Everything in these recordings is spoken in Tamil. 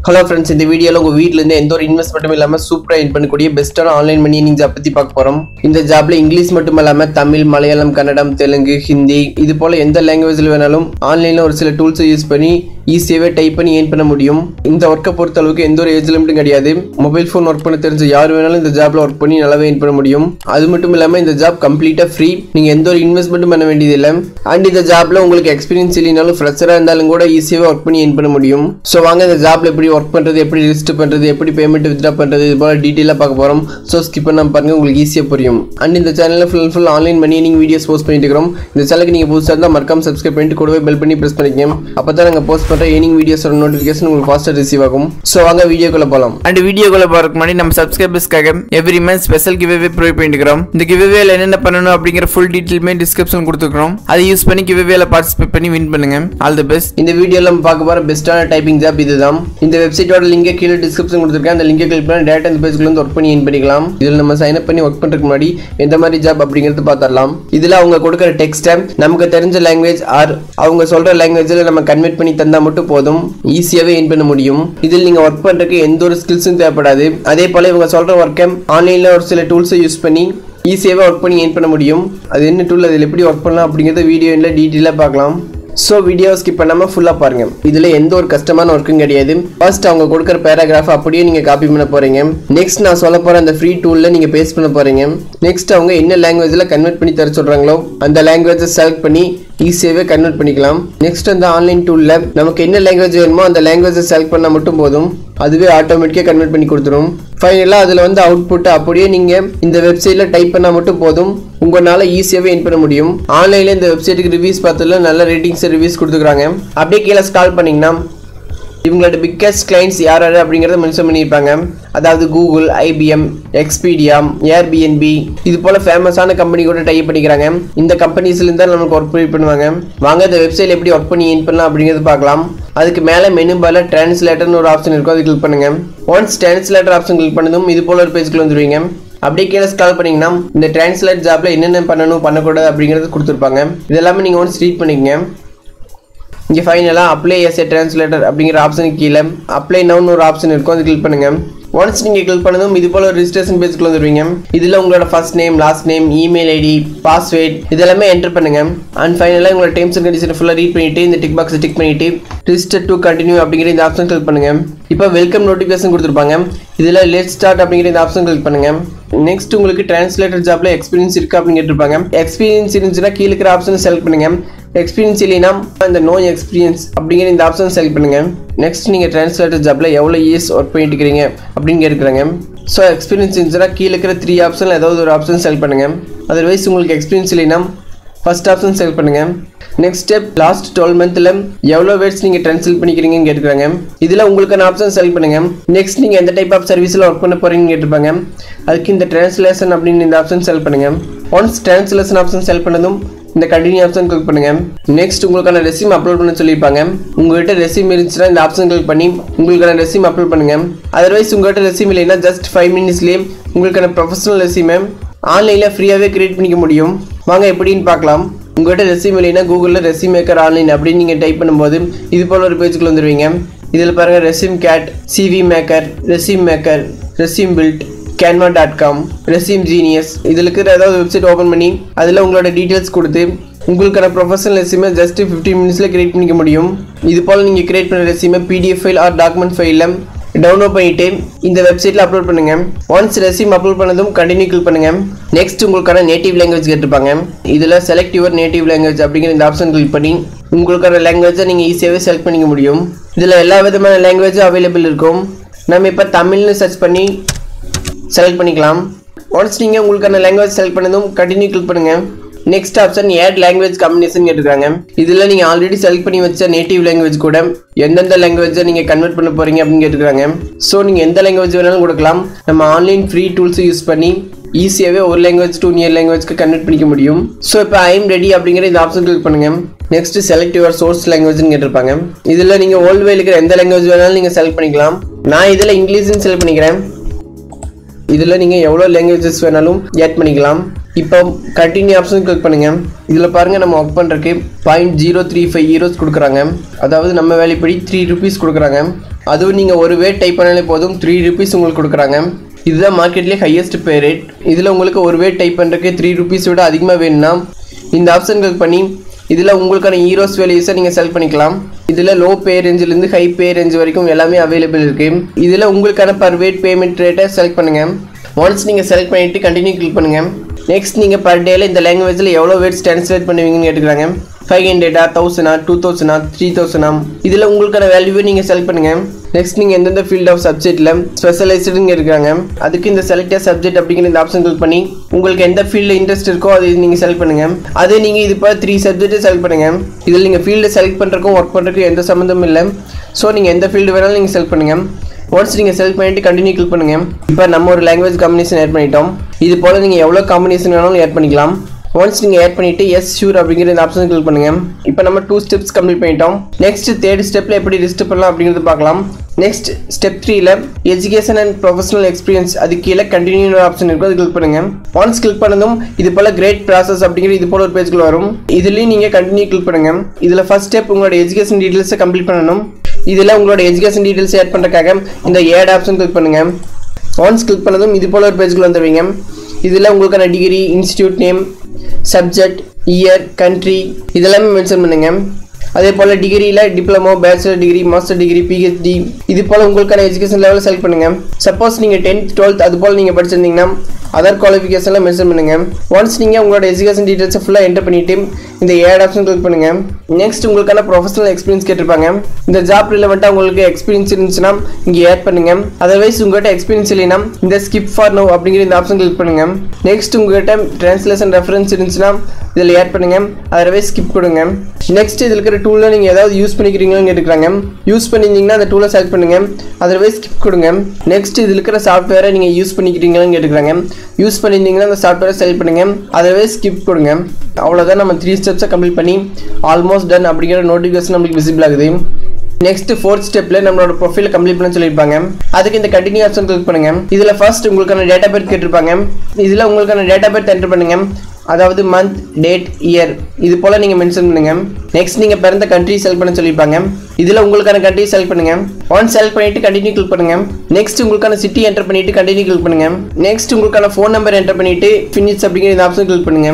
ஹலோ ஃப்ரெண்ட்ஸ் இந்த வீடியோவில் உங்கள் வீட்டிலேருந்து எந்த ஒரு இன்வெஸ்ட்மெண்ட்டும் இல்லாமல் சூப்பராக இன் பண்ணக்கூடிய பெஸ்ட்டான ஆன்லைன் மணி நீங்கள் ஜாப் பற்றி பார்க்க போகிறோம் இந்த ஜாப்ல இங்கிலீஷ் மட்டும் இல்லாமல் தமிழ் மலையாளம் கன்னடம் தெலுங்கு ஹிந்தி இது போல் எந்த லாங்குவேஜில் வேணாலும் ஆன்லைனில் ஒரு சில டூல்ஸை யூஸ் பண்ணி ஈஸியாகவே டைப் பண்ணி ஏன் பண்ண முடியும் இந்த ஒர்க்கை பொறுத்த அளவுக்கு எந்த ஒரு ஏஜ் லிமிட்டும் கிடையாது மொபைல் ஃபோன் ஒர்க் பண்ண தெரிஞ்ச யார் வேணாலும் இந்த ஜாப்ல ஒர்க் பண்ணி நல்லாவே ஏன் பண்ண முடியும் அது மட்டும் இல்லாமல் இந்த ஜாப் கம்ப்ளீட்டாக ஃப்ரீ நீங்கள் எந்த ஒரு இன்வெஸ்ட்மெண்ட்டும் பண்ண வேண்டியதில்லை அண்ட் இந்த ஜாப்ல உங்களுக்கு எக்ஸ்பீரியன்ஸ் இல்லைனாலும் ஃப்ரெஷராக இருந்தாலும் கூட ஈஸியாகவே ஒர்க் பண்ணி ஏன் பண்ண முடியும் ஸோ வாங்க இந்த ஜாப்ல எப்படி ஒர்க் பண்ணுறது எப்படி லிஸ்ட் பண்ணுறது எப்படி பேமெண்ட் வித்ட்ரா பண்ணுறது இது போல டீட்டெயிலாக பார்க்க போகிறோம் ஸோ ஸ்கிப் பண்ணாம பாருங்க உங்களுக்கு ஈஸியாக புரியும் அண்ட் இந்த சேனலில் ஃபுல் ஃபுல் ஆன்லைன் மணி நீங்கள் வீடியோஸ் போஸ்ட் பண்ணிட்டு இருக்கிறோம் இந்த சேனலுக்கு நீங்கள் புதுசாக இருந்தால் மறக்காம சப்ஸ்கிரைப் பண்ணிட்டு கூடவே பெல் பண்ணி ப்ரெஸ் பண்ணிக்கோங்க அப்போ தான் நாங்கள் போஸ்ட் பண்ணுற ஏனிங் வீடியோஸோட நோட்டிஃபிகேஷன் உங்களுக்கு ஃபாஸ்ட்டாக ரிசீவ் ஆகும் ஸோ வாங்க வீடியோக்குள்ளே போகலாம் அண்ட் வீடியோக்குள்ள போறதுக்கு முன்னாடி நம்ம சப்ஸ்கிரைபர்ஸ்க்காக every month special giveaway provide பண்ணிக்கிறோம் இந்த கிவ்வேல என்னென்ன பண்ணணும் அப்படிங்கிற ஃபுல் டீட்டெயிலுமே டிஸ்கிரிப்ஷன் கொடுத்துருக்கோம் அதை யூஸ் பண்ணி கிவ்வேல பார்ட்டிசிபேட் பண்ணி வின் பண்ணுங்க ஆல் தி பெஸ்ட் இந்த வீடியோவில் நம்ம பார்க்க போகிற பெஸ்ட்டான டைப்பிங் ஜாப் இதுதான் இந்த வெப்சைட்டோட லிங்கை கீழே டிஸ்கிரிப்ஷன் கொடுத்துருக்கேன் அந்த லிங்கை கிளிக் பண்ணி டேட்டா இந்த பேஜ்க்குள்ள வந்து ஒர்க் பண்ணி இன் பண்ணிக்கலாம் இதில் நம்ம சைன் அப் பண்ணி ஒர்க் பண்ணுறதுக்கு முன்னாடி எந்த மாதிரி ஜாப் அப்படிங்கிறது பார்த்துடலாம் இதில் அவங்க கொடுக்குற டெக்ஸ்ட்டை நமக்கு தெரிஞ்ச லாங்குவேஜ் ஆர் அவங்க சொல்கிற லாங்குவேஜில் நம்ம கன்வெர்ட் பண்ணி தந்தால் மட்டும் போதும் ஈஸியாகவே இன் பண்ண முடியும் இதில் நீங்கள் ஒர்க் பண்ணுறதுக்கு எந்த ஒரு ஸ்கில்ஸும் தேவைப்படாது அதே போல் இவங்க சொல்கிற ஒர்க்கை ஆன்லைனில் ஒரு சில டூல்ஸை யூஸ் பண்ணி ஈஸியாகவே ஒர்க் பண்ணி ஏன் பண்ண முடியும் அது என்ன டூல் அதில் எப்படி ஒர்க் பண்ணலாம் அப்படிங்கிறத வீடியோவில் டீட்டெயிலாக பார்க்கலாம் ஸோ வீடியோ ஸ்கிப் பண்ணாமல் ஃபுல்லாக பாருங்கள் இதில் எந்த ஒரு கஷ்டமான ஒர்க்கும் கிடையாது ஃபர்ஸ்ட் அவங்க கொடுக்குற பேராகிராஃப் அப்படியே நீங்கள் காப்பி பண்ண போகிறீங்க நெக்ஸ்ட் நான் சொல்ல போகிற அந்த ஃப்ரீ டூலில் நீங்கள் பேஸ்ட் பண்ண போகிறீங்க நெக்ஸ்ட் அவங்க என்ன லாங்குவேஜில் கன்வெர்ட் பண்ணி தர சொல்கிறாங்களோ அந்த லாங்குவேஜை செலக்ட் பண்ணி ஈஸியாகவே கன்வெர்ட் பண்ணிக்கலாம் நெக்ஸ்ட் அந்த ஆன்லைன் டூலில் நமக்கு என்ன லாங்குவேஜ் வேணுமோ அந்த லாங்குவேஜை செலக்ட் பண்ணால் மட்டும் போதும் அதுவே ஆட்டோமேட்டிக்காக கன்வெர்ட் பண்ணி கொடுத்துரும் ஃபைனலாக அதில் வந்து அவுட்புட்டை அப்படியே நீங்கள் இந்த வெப்சைட்டில் டைப் பண்ணால் மட்டும் போதும் உங்களால் ஈஸியாகவே என் பண்ண முடியும் ஆன்லைனில் இந்த வெப்சைட்டுக்கு ரிவ்யூஸ் பார்த்ததுல நல்ல ரேட்டிங்ஸ் ரிவ்யூஸ் கொடுத்துருக்காங்க அப்படியே கீழே ஸ்கால் பண்ணிங்கன்னா இவங்களோட பிக்கஸ்ட் கிளைண்ட்ஸ் யார் யார் அப்படிங்கிறத மென்ஷன் பண்ணியிருப்பாங்க அதாவது கூகுள் ஐபிஎம் எக்ஸ்பீடியா ஏர்பிஎன்பி இது போல ஃபேமஸான கம்பெனி கூட டைப் பண்ணிக்கிறாங்க இந்த கம்பெனிஸ்லேருந்து தான் நமக்கு ஒர்க் பண்ணுவாங்க வாங்க இந்த வெப்சைட் எப்படி ஒர்க் பண்ணி ஏன் பண்ணலாம் அப்படிங்கிறது பார்க்கலாம் அதுக்கு மேலே மெனு பால டிரான்ஸ்லேட்டர்னு ஒரு ஆப்ஷன் இருக்கும் அது கிளிக் பண்ணுங்க ஒன்ஸ் டிரான்ஸ்லேட்டர் ஆப்ஷன் கிளிக் பண்ணதும் இது போல ஒரு பேஜ்க்குள்ள வந்துருவீங்க அப்படியே கீழே ஸ்கால் பண்ணீங்கன்னா இந்த டிரான்ஸ்லேட் ஜாப்ல என்னென்ன பண்ணணும் பண்ணக்கூடாது அப்படிங்கிறது கொடுத்துருப்பாங்க இது எல்லாமே நீங்கள் ஒன்ஸ் ரீட் பண்ணிக்கங்க இங்கே ஃபைனலாக அப்ளை எஸ் ஏ டிரான்ஸ்லேட்டர் அப்படிங்கிற ஆப்ஷனுக்கு கீழே அப்ளை நவுன்னு ஒரு ஆப்ஷன் இருக்கும் அது கிளிக் பண்ணுங்க ஒன்ஸ் நீங்கள் கிளிக் பண்ணதும் இது போல ஒரு ரிஜிஸ்ட்ரேஷன் பேஜ்க்குள்ள வந்துருவீங்க இதில் உங்களோட first name last name email ID password இதெல்லாமே என்டர் பண்ணுங்க அண்ட் ஃபைனலாக உங்களோட டேர்ம்ஸ் அண்ட் கண்டிஷன் ஃபுல்லாக ரீட் பண்ணிட்டு இந்த டிக் பாக்ஸ் டிக் பண்ணிட்டு ரிஜிஸ்டர் டு கண்டினியூ அப்படிங்கிற இந்த ஆப்ஷன் கிளிக் பண்ணுங்க இப்போ வெல்கம் நோட்டிஃபிகேஷன் கொடுத்துருப்பாங்க இதில் லெட் ஸ்டார்ட் அப்படிங்கிற இந்த ஆப்ஷன் கிளிக் பண்ணுங்க நெக்ஸ்ட் உங்களுக்கு டிரான்ஸ்லேட்டர் ஜாப்ல எக்ஸ்பீரியன்ஸ் இருக்கு அப்படின்னு கேட்டிருப்பாங்க எக்ஸ்பீரியன்ஸ் இருந்துச்சுன்னா கீழே இருக்கிற ஆப்ஷன் செலக்ட் பண்ணுங்க எக்ஸ்பீரியன்ஸ் இல்லைன்னா இந்த நோ எக்ஸ்பீரியன்ஸ் அப்படிங்கிற இந்த ஆப்ஷன் செலக்ட் பண்ணுங்க நெக்ஸ்ட் நீங்கள் டிரான்ஸ்லேட்டர் ஜாப்ல எவ்வளோ இயர்ஸ் ஒர்க் பண்ணிட்டு இருக்கிறீங்க அப்படின்னு கேட்குறாங்க ஸோ எக்ஸ்பீரியன்ஸ் இருந்துச்சுன்னா கீழே இருக்கிற த்ரீ ஆப்ஷனில் ஏதாவது ஒரு ஆப்ஷன் செலக்ட் பண்ணுங்க அதர்வைஸ் உங்களுக்கு எக்ஸ்பீரியன்ஸ் இல்லைன்னா ஃபர்ஸ்ட் ஆப்ஷன் செலக்ட் பண்ணுங்க நெக்ஸ்ட் ஸ்டெப் லாஸ்ட் டுவெல் மந்த்தில் எவ்வளோ வேர்ட்ஸ் நீங்கள் ட்ரான்ஸ்லேட் பண்ணிக்கிறீங்கன்னு கேட்டுக்கிறாங்க இதில் உங்களுக்கான ஆப்ஷன் செலக்ட் பண்ணுங்க நெக்ஸ்ட் நீங்கள் எந்த டைப் ஆஃப் சர்வீஸில் ஒர்க் பண்ண போறீங்கன்னு கேட்டிருப்பாங்க அதுக்கு இந்த டிரான்ஸ்லேஷன் அப்படின்னு இந்த ஆப்ஷன் செலக்ட் பண்ணுங்க ஒன்ஸ் டிரான்ஸ்லேஷன் ஆப்ஷன் செலக்ட் பண்ணதும் இந்த கண்டினியூ ஆப்ஷன் கிளிக் பண்ணுங்க நெக்ஸ்ட் உங்களுக்கான ரெசியூம் அப்லோட் பண்ண சொல்லியிருப்பாங்க உங்ககிட்ட ரெசியூம் இருந்துச்சுன்னா இந்த ஆப்ஷன் கிளிக் பண்ணி உங்களுக்கான ரெசியூம் அப்லோட் பண்ணுங்க அதர்வைஸ் உங்ககிட்ட ரெசியூம் இல்லைன்னா ஜஸ்ட் ஃபைவ் மினிட்ஸ்லேயே உங்களுக்கான ப்ரொஃபஷனல் ரெசியூமை ஆன்லைனில் ஃப்ரீயாகவே கிரியேட் பண்ணிக்க முடியும் வாங்க எப்படின்னு பார்க்கலாம் உங்கள்கிட்ட ரெசியூம் இல்லைன்னா கூகுளில் ரெசியூம் மேக்கர் ஆன்லைன் அப்படின்னு நீங்கள் டைப் பண்ணும்போது இது போல் ஒரு பேஜுக்குள்ள வந்துடுவீங்க இதில் பாருங்கள் resume cat CV maker resume maker resume build Canva dot com resume genius இதில் இருக்கிற ஏதாவது வெப்சைட் ஓப்பன் பண்ணி அதில் உங்களோட டீட்டெயில்ஸ் கொடுத்து உங்களுக்கான ப்ரொஃபஷனல் ரெசியூமை ஜஸ்ட் ஃபிஃப்டீன் மினிட்ஸில் கிரியேட் பண்ணிக்க முடியும் இது போல் நீங்கள் கிரியேட் பண்ண ரெசியூமை பிடிஎஃப் ஃபைல் ஆர் டாக்குமெண்ட் ஃபைலில் டவுன்லோட் பண்ணிட்டு இந்த வெப்சைட்டில் அப்லோட் பண்ணுங்க ஒன்ஸ் ரெசியூம் அப்லோட் பண்ணதும் கண்டினியூ கிளிக் பண்ணுங்க நெக்ஸ்ட் உங்களுக்கான நேட்டிவ் லாங்குவேஜ் கேட்டிருப்பாங்க இதில் செலக்ட் யுவர் நேட்டிவ் லாங்குவேஜ் அப்படிங்கிற இந்த ஆப்ஷன் கிளிக் பண்ணி உங்களுக்கான லாங்குவேஜை நீங்கள் ஈஸியாகவே செலக்ட் பண்ணிக்க முடியும் இதில் எல்லா விதமான லாங்குவேஜும் அவைலபிள் இருக்கும் நம்ம இப்போ தமிழ்னு சர்ச் பண்ணி செலக்ட் பண்ணிக்கலாம் ஒன்ஸ் நீங்கள் உங்களுக்கான லாங்குவேஜ் செலக்ட் பண்ணதும் கண்டினியூ கிளிக் பண்ணுங்க next option add language combination கேட்டுருக்காங்க இதில் நீங்கள் ஆல்ரெடி செலக்ட் பண்ணி வச்ச நேட்டிவ் லாங்குவேஜ் கூட எந்தெந்த லாங்குவேஜை நீங்கள் கன்வெர்ட் பண்ண போகிறீங்க அப்படின்னு கேட்டுருக்காங்க ஸோ நீங்கள் எந்த லாங்குவேஜ் வேணாலும் கொடுக்கலாம் நம்ம ஆன்லைன் ஃப்ரீ டூல்ஸ் யூஸ் பண்ணி ஈஸியாகவே ஒரு லாங்குவேஜ் டூ நியர் லாங்குவேஜ்க்கு கன்வெர்ட் பண்ணிக்க முடியும் ஸோ இப்போ ஐ எம் ரெடி அப்படிங்கிற இந்த ஆப்ஷன் கிளிக் பண்ணுங்க நெக்ஸ்ட் செலக்ட் யுவர் சோர்ஸ் லாங்குவேஜ்னு கேட்டிருப்பாங்க இதில் நீங்கள் ஓல்டு வேல் இருக்கிற எந்த லாங்குவேஜ் வேணாலும் நீங்கள் செலக்ட் பண்ணிக்கலாம் நான் இதில் இங்கிலீஷ்னு செலக்ட் பண்ணிக்கிறேன் இதில் நீங்கள் எவ்வளோ லாங்குவேஜஸ் வேணாலும் ஆட் பண்ணிக்கலாம் இப்போ கண்டினியூ ஆப்ஷன் கிளிக் பண்ணுங்க இதில் பாருங்க நம்ம ஒர்க் பண்ணுறதுக்கு point zero three five euros கொடுக்குறாங்க அதாவது நம்ம வேலைப்படி த்ரீ ருபீஸ் கொடுக்குறாங்க அதுவும் நீங்கள் ஒரு வேட் டைப் பண்ணாலே போதும் த்ரீ ருபீஸ் உங்களுக்கு கொடுக்குறாங்க இதுதான் மார்க்கெட்லேயே ஹையஸ்ட் பே ரேட் இதில் உங்களுக்கு ஒரு வேட் டைப் பண்ணுறதுக்கு த்ரீ ருபீஸ் விட அதிகமாக வேணும்னா இந்த ஆப்ஷன் கிளிக் பண்ணி இதில் உங்களுக்கான ஹீரோஸ் வேல்யூஸை நீங்கள் செலக்ட் பண்ணிக்கலாம் இதில் லோ பே ரேஞ்சிலேருந்து ஹை பே ரேஞ்ச் வரைக்கும் எல்லாமே அவைலபிள் இருக்குது இதில் உங்களுக்கான பர் வேட் பேமெண்ட் ரேட்டை செலக்ட் பண்ணுங்கள் ஒன்ஸ் நீங்கள் செலக்ட் பண்ணிவிட்டு கண்டினியூ கிளிக் பண்ணுங்கள் நெக்ஸ்ட் நீங்கள் பர் டேல இந்த லாங்குவேஜில் எவ்வளோ வேர்ட்ஸ் ட்ரான்ஸ்லேட் பண்ணுவீங்கன்னு கேட்டுக்கிறாங்க ஃபைவ் ஹண்ட்ரடா தௌசண்டா டூ தௌசண்டா த்ரீ தௌசண்டா இதில் உங்களுக்கான வேல்யூவை நீங்கள் செலக்ட் பண்ணுங்கள் நெக்ஸ்ட் நீங்கள் எந்தெந்த ஃபீல்ட் ஆஃப் சப்ஜெக்ட்டில் ஸ்பெஷலைஸ்டுங்க இருக்காங்க அதுக்கு இந்த செலக்டட் சப்ஜெக்ட் அப்படிங்கிற இந்த ஆப்ஷன் கிளிக் பண்ணி உங்களுக்கு எந்த ஃபீல்டில் இன்ட்ரெஸ்ட் இருக்கோ அது நீங்கள் செலக்ட் பண்ணுங்கள் அதே நீங்கள் இது போல் த்ரீ சப்ஜெக்ட்டை செலக்ட் பண்ணுங்கள் இதில் நீங்கள் ஃபீல்டை செலக்ட் பண்ணுறதுக்கும் ஒர்க் பண்ணுறதுக்கும் எந்த சம்மந்தமும் இல்லை ஸோ நீங்கள் எந்த ஃபீல்டு வேணாலும் நீங்கள் செலக்ட் பண்ணுங்கள் ஒன்ஸ் நீங்கள் செலக்ட் பண்ணிட்டு கண்டினியூ கிளிக் பண்ணுங்க இப்போ நம்ம ஒரு லாங்குவேஜ் காம்பினேஷன் ஆட் பண்ணிட்டோம் இது போல் நீங்கள் எவ்வளோ காம்பினேஷன் வேணாலும் ஆட் பண்ணிக்கலாம் ஒன்ஸ் நீங்கள் ஆட் பண்ணிட்டு எஸ் ஷூர் அப்படிங்கிற இந்த ஆப்ஷன் கிளிக் பண்ணுங்க இப்போ நம்ம டூ ஸ்டெப்ஸ் கம்ப்ளீட் பண்ணிட்டோம் நெக்ஸ்ட் தேர்ட் ஸ்டெப்பில் எப்படி ரிஜிஸ்டர் பண்ணலாம் அப்படிங்கிறது பார்க்கலாம் நெக்ஸ்ட் ஸ்டெப் த்ரீல எஜுகேஷன் அண்ட் ப்ரொஃபஷனல் எக்ஸ்பீரியன்ஸ் அது கீழே கண்டினியூ ஆப்ஷன் இருக்கும் அது கிளிக் பண்ணுங்க ஒன்ஸ் கிளிக் பண்ணதும் இது போல கிரேட் ப்ராசஸ் அப்படிங்கிற இது போல ஒரு பேஜ்க்குள்ள வரும் இதுலேயும் நீங்கள் கண்டினியூ கிளிக் பண்ணுங்க இதில் ஃபர்ஸ்ட் ஸ்டெப் உங்களோட எஜுகேஷன் டீட்டெயில்ஸை கம்ப்ளீட் பண்ணணும் இதில் உங்களோட எஜுகேஷன் டீட்டெயில்ஸ் ஆட் பண்ணுறதுக்காக இந்த ஏட் ஆப்ஷன் கிளிக் பண்ணுங்க ஒன்ஸ் கிளிக் பண்ணதும் இது போல ஒரு பேஜ்க்குள்ள வந்துடுவீங்க இதில் உங்களுக்கான degree institute name subject year country இதெல்லாமே மென்ஷன் பண்ணுங்க அதே போல் டிகிரியில் diploma bachelor degree master degree PhD இது போல் உங்களுக்கான எஜுகேஷன் லெவலில் செலக்ட் பண்ணுங்க சப்போஸ் நீங்கள் டென்த் டுவெல்த் அது போல் நீங்கள் படிச்சிருந்தீங்கன்னா அதர் குவாலிஃபிகேஷனில் மென்ஷன் பண்ணுங்க ஒன்ஸ் நீங்கள் உங்களோட எஜுகேஷன் டீட்டெயில்ஸை ஃபுல்லாக என்டர் பண்ணிட்டு இந்த ஏட் ஆப்ஷன் கிளிக் பண்ணுங்க நெக்ஸ்ட் உங்களுக்கான ப்ரொஃபஷனல் எக்ஸ்பீரியன்ஸ் கேட்டிருப்பாங்க இந்த ஜாப் ரிலவெண்ட்டாக உங்களுக்கு எக்ஸ்பீரியன்ஸ் இருந்துச்சுன்னா இங்கே ஆட் பண்ணுங்க அதர்வைஸ் உங்கள்கிட்ட எக்ஸ்பீரியன்ஸ் இல்லைன்னா இந்த ஸ்கிப் ஃபார் நோ அப்படிங்கிற இந்த ஆப்ஷன் கிளிக் பண்ணுங்க நெக்ஸ்ட் உங்கள்கிட்ட ட்ரான்ஸ்லேஷன் ரெஃபரன்ஸ் இருந்துச்சுன்னா இதில் ஆட் பண்ணுங்க அதர்வைஸ் ஸ்கிப் கொடுங்க நெக்ஸ்ட் இதில் இருக்கிற டூலில் நீங்கள் ஏதாவது யூஸ் பண்ணிக்கிறீங்களான்னு கேட்டுக்கிறாங்க யூஸ் பண்ணியிருந்தீங்கன்னா அந்த டூலை செலக்ட் பண்ணுங்க அதர்வைஸ் ஸ்கிப் கொடுங்க நெக்ஸ்ட் இதில் இருக்கிற சாஃப்ட்வேரை நீங்கள் யூஸ் பண்ணிக்கிறீங்களான்னு கேட்டுக்கிறாங்க யூஸ் பண்ணியிருந்தீங்கன்னா அந்த சாஃப்ட்வேரை செலக்ட் பண்ணுங்க அதர்வைஸ் ஸ்கிப் கொடுங்க அவ்வளோதான் நம்ம த்ரீ ஸ்டெப்ஸை கம்ப்ளீட் பண்ணி ஆல்மோஸ்ட் டன் அப்படிங்கிற நோட்டிஃபிகேஷன் நம்மளுக்கு விசிபிள் ஆகுது நெக்ஸ்ட் ஃபோர்த் ஸ்டெப்ல நம்மளோட ப்ரொஃபைல கம்ப்ளீட் பண்ண சொல்லியிருப்பாங்க அதுக்கு இந்த கண்டினியூ ஆப்ஷன் கிளிக் பண்ணுங்க இதுல ஃபர்ஸ்ட் உங்களுக்கான டேட்டா பேர்த் கேட்டிருப்பாங்க இதுல உங்களுக்கான டேட்டா பேர்த் என்டர் பண்ணுங்க அதாவது மந்த் டேட் இயர் இது போல நீங்க மென்ஷன் பண்ணுங்க நெக்ஸ்ட் நீங்க பிறந்த கண்ட்ரி செலக்ட் பண்ண சொல்லியிருப்பாங்க இதுல உங்களுக்கான கண்ட்ரி செலக்ட் பண்ணுங்க ஒன் செலக்ட் பண்ணிட்டு கண்டினியூ கிளிக் பண்ணுங்க நெக்ஸ்ட் உங்களுக்கான சிட்டி என்டர் பண்ணிட்டு கண்டினியூ கிளிக் பண்ணுங்க நெக்ஸ்ட் உங்களுக்கான ஃபோன் நம்பர் என்டர் பண்ணிட்டு ஃபினிஷ் அப்படிங்கிற இந்த ஆப்ஷன் கிளிக் பண்ணுங்க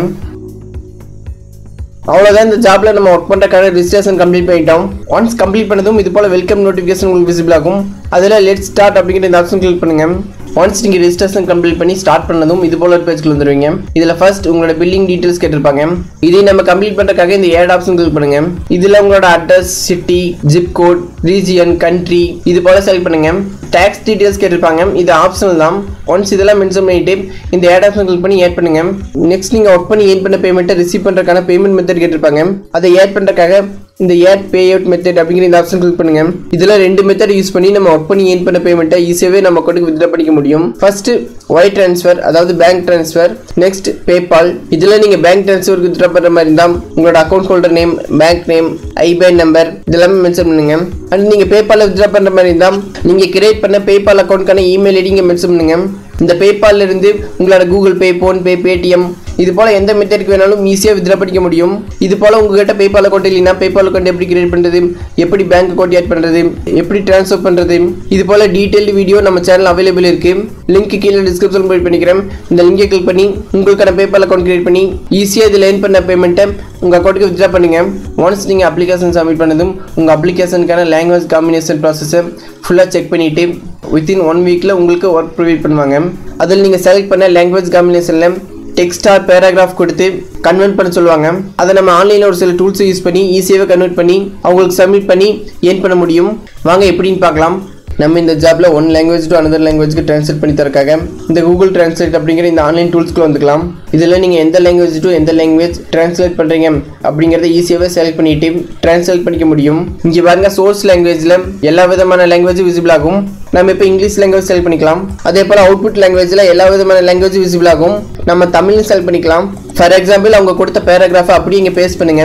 அவ்வளோதான் இந்த ஜாப்ல நம்ம ஒர்க் பண்ணுறக்கான ரிஜிஸ்ட்ரேஷன் கம்ப்ளீட் பண்ணிட்டோம் ஒன்ஸ் கம்ப்ளீட் பண்ணதும் இது போல வெல்கம் நோட்டிஃபிகேஷன் உங்களுக்கு விசிபிள் ஆகும் அதில் லெட் ஸ்டார்ட் அப்படிங்கிற இந்த ஆப்ஷன் கிளிக் பண்ணுங்க ஒன்ஸ் நீங்கள் ரெஜிஸ்ட்ரேஷன் கம்ப்ளீட் பண்ணி ஸ்டார்ட் பண்ணதும் இது போல ஒரு பேஜ்க்கு வந்துருவீங்க இதில் ஃபர்ஸ்ட் உங்களோட பில்லிங் டீட்டெயில்ஸ் கேட்டிருப்பாங்க இதை நம்ம கம்ப்ளீட் பண்ணுறதுக்காக இந்த ஏட் ஆப்ஷன் கிளிக் பண்ணுங்க இதில் உங்களோட address city zip code region country இது போல செலக்ட் பண்ணுங்க டேக்ஸ் டீட்டெயில்ஸ் கேட்டிருப்பாங்க இது ஆப்ஷனல் தான் ஒன்ஸ் இதெல்லாம் மென்ஷன் பண்ணிட்டு இந்த ஏட் ஆப்ஷன் கிளிக் பண்ணி ஆட் பண்ணுங்க நெக்ஸ்ட் நீங்கள் ஒர்க் பண்ணி ஏட் பண்ண பேமெண்ட்டை ரிசீவ் பண்ணுறதுக்கான பேமெண்ட் மெத்தட் கேட்டிருப்பாங்க அதை ஆட் பண்ணுறதுக்காக இந்த ஏட் பே அவுட் மெத்தட் அப்படிங்கிற இந்த ஆப்ஷன் கிளிக் பண்ணுங்க இதுல ரெண்டு மெத்தட் யூஸ் பண்ணி நம்ம ஒர்க் பண்ணி ஏன் பண்ண பேமெண்ட்டை ஈஸியாவே நம்ம அக்கௌண்ட்டுக்கு வித்ட்ரா பண்ணிக்க முடியும் ஃபர்ஸ்ட் ஒய் ட்ரான்ஸ்ஃபர் அதாவது பேங்க் ட்ரான்ஸ்ஃபர் நெக்ஸ்ட் பேபால் இதுல நீங்க பேங்க் ட்ரான்ஸ்ஃபருக்கு வித்ட்ரா பண்ற மாதிரி இருந்தா உங்களோட account holder name bank name IBAN number இதெல்லாமே மென்ஷன் பண்ணுங்க அண்ட் நீங்க பேபால் வித்ட்ரா பண்ற மாதிரி இருந்தா நீங்க கிரியேட் பண்ண பேபால் அக்கௌண்ட்க்கான இமெயில் ஐடி இங்க மென்ஷன் பண்ணுங்க இந்த பேபால்ல இருந்து உங்களோட கூகுள் பே ஃபோன்பே பேடிஎம் இது போல எந்த மெத்தடுக்கு வேணாலும் ஈஸியாக வித்ரா பண்ணிக்க முடியும் இது போல உங்ககிட்ட பேபால் அக்கௌண்ட் இல்லைன்னா பேபால் அக்கௌண்ட் எப்படி கிரியேட் பண்ணுறது எப்படி பேங்க் அக்கௌண்ட் ஆட் பண்ணுறது எப்படி ட்ரான்ஸ்ஃபர் பண்ணுறது இது போல டீட்டெயில்டு வீடியோ நம்ம சேனல் அவைலபிள் இருக்கு லிங்க் கீழே டிஸ்கிரிப்ஷன் போய் பண்ணிக்கிறேன் இந்த லிங்கை கிளிக் பண்ணி உங்களுக்கான பேபால் அக்கௌண்ட் கிரியேட் பண்ணி ஈஸியாக இதில் ஏர்ன் பண்ண பேமெண்ட்டை உங்கள் அக்கௌண்ட்டுக்கு வித்ரா பண்ணுங்க ஒன்ஸ் நீங்கள் அப்ளிகேஷன் சப்மிட் பண்ணதும் உங்கள் அப்ளிகேஷனுக்கான லாங்குவேஜ் காம்பினேஷன் ப்ராசஸை ஃபுல்லாக செக் பண்ணிவிட்டு வித்தின் ஒன் வீக்கில் உங்களுக்கு ஒர்க் ப்ரொவைட் பண்ணுவாங்க அதில் நீங்கள் செலக்ட் பண்ண லாங்குவேஜ் காம்பினேஷனில் டெக்ஸ்ட் ஆர் பேராகிராஃப் கொடுத்து கன்வெர்ட் பண்ண சொல்லுவாங்க அதை நம்ம ஆன்லைனில் ஒரு சில டூல்ஸை யூஸ் பண்ணி ஈஸியாகவே கன்வெர்ட் பண்ணி அவங்களுக்கு சப்மிட் பண்ணி ஏர்ன் பண்ண முடியும் வாங்க எப்படின்னு பார்க்கலாம் நம்ம இந்த ஜாப்ல ஒன் லாங்குவேஜ் டு அனதர் லாங்குவேஜ்க்கு ட்ரான்ஸ்லேட் பண்ணி தரக்காக இந்த கூகுள் டிரான்ஸ்லேட் அப்படிங்கிற இந்த ஆன்லைன் டூல்ஸ்க்கு வந்துக்கலாம் இதில் நீங்கள் எந்த லாங்குவேஜ் டு எந்த லாங்குவேஜ் ட்ரான்ஸ்லேட் பண்ணுறீங்க அப்படிங்கிறத ஈஸியாகவே செலக்ட் பண்ணிட்டு ட்ரான்ஸ்லேட் பண்ணிக்க முடியும் இங்கே பாருங்க சோர்ஸ் லாங்குவேஜில் எல்லா விதமான லாங்குவேஜும் விசிபிள் ஆகும் நம்ம இப்போ இங்கிலீஷ் லாங்குவேஜ் செலக்ட் பண்ணிக்கலாம் அதே போல் அவுட்புட் லாங்குவேஜில் எல்லா விதமான லாங்குவேஜ் விசிபிள் ஆகும் நம்ம தமிழ் செலக்ட் பண்ணிக்கலாம் ஃபார் எக்ஸாம்பிள் அவங்க கொடுத்த பேராகிராஃபை அப்படியே இங்கே பேஸ்ட் பண்ணுங்க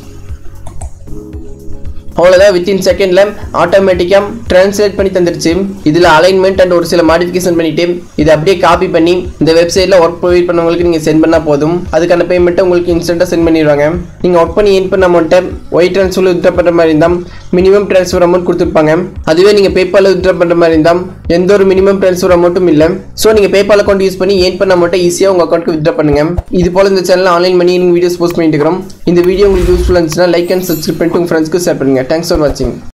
அவ்வளோதான் வித்தின் செகண்டில் ஆட்டோமேட்டிக்காக ட்ரான்ஸ்லேட் பண்ணி தந்துருச்சு இதில் அலைன்மெண்ட் அண்ட் ஒரு சில மாடிஃபிகேஷன் பண்ணிட்டு இதை அப்படியே காப்பி பண்ணி இந்த வெப்சைட்டில் ஒர்க் ப்ரொவைட் பண்ணவங்களுக்கு நீங்கள் சென்ட் பண்ணால் போதும் அதுக்கான பேமெண்ட்டை உங்களுக்கு இன்ஸ்டண்ட்டாக சென்ட் பண்ணிடுவாங்க நீங்கள் ஒர்க் பண்ணி ஏன் பண்ண அமௌண்ட்டை ஒயிட் ட்ரான்ஸ்ஃபர் வித்ரா பண்ணுற மாதிரி இருந்தால் மினிமம் ட்ரான்ஸ்ஃபர் அமௌண்ட் கொடுத்துருப்பாங்க அதுவே நீங்க பேபால் வித்ட்ரா பண்ற மாதிரி இருந்தால் எந்த ஒரு மினிமம் ட்ரான்ஸ்ஃபர் அமௌண்ட்டும் இல்லை ஸோ நீங்க பேபால் அக்கௌண்ட் யூஸ் பண்ணி ஏன் பண்ண அமௌண்ட்டை ஈஸியாக உங்க அக்கௌண்ட்க்கு வித்ட்ரா பண்ணுங்க இது போல இந்த channel online money videos post பண்ணிட்டு இருக்கிறோம் இந்த வீடியோ உங்களுக்கு யூஸ்ஃபுல்லாக இருந்துச்சுன்னா லைக் அண்ட் சப்ஸ்கிரைப் பண்ணிட்டு உங்க ஃப்ரெண்ட்ஸ்க்கு ஷேர் பண்ணுங்க தேங்க்ஸ் ஃபார் வாட்சிங்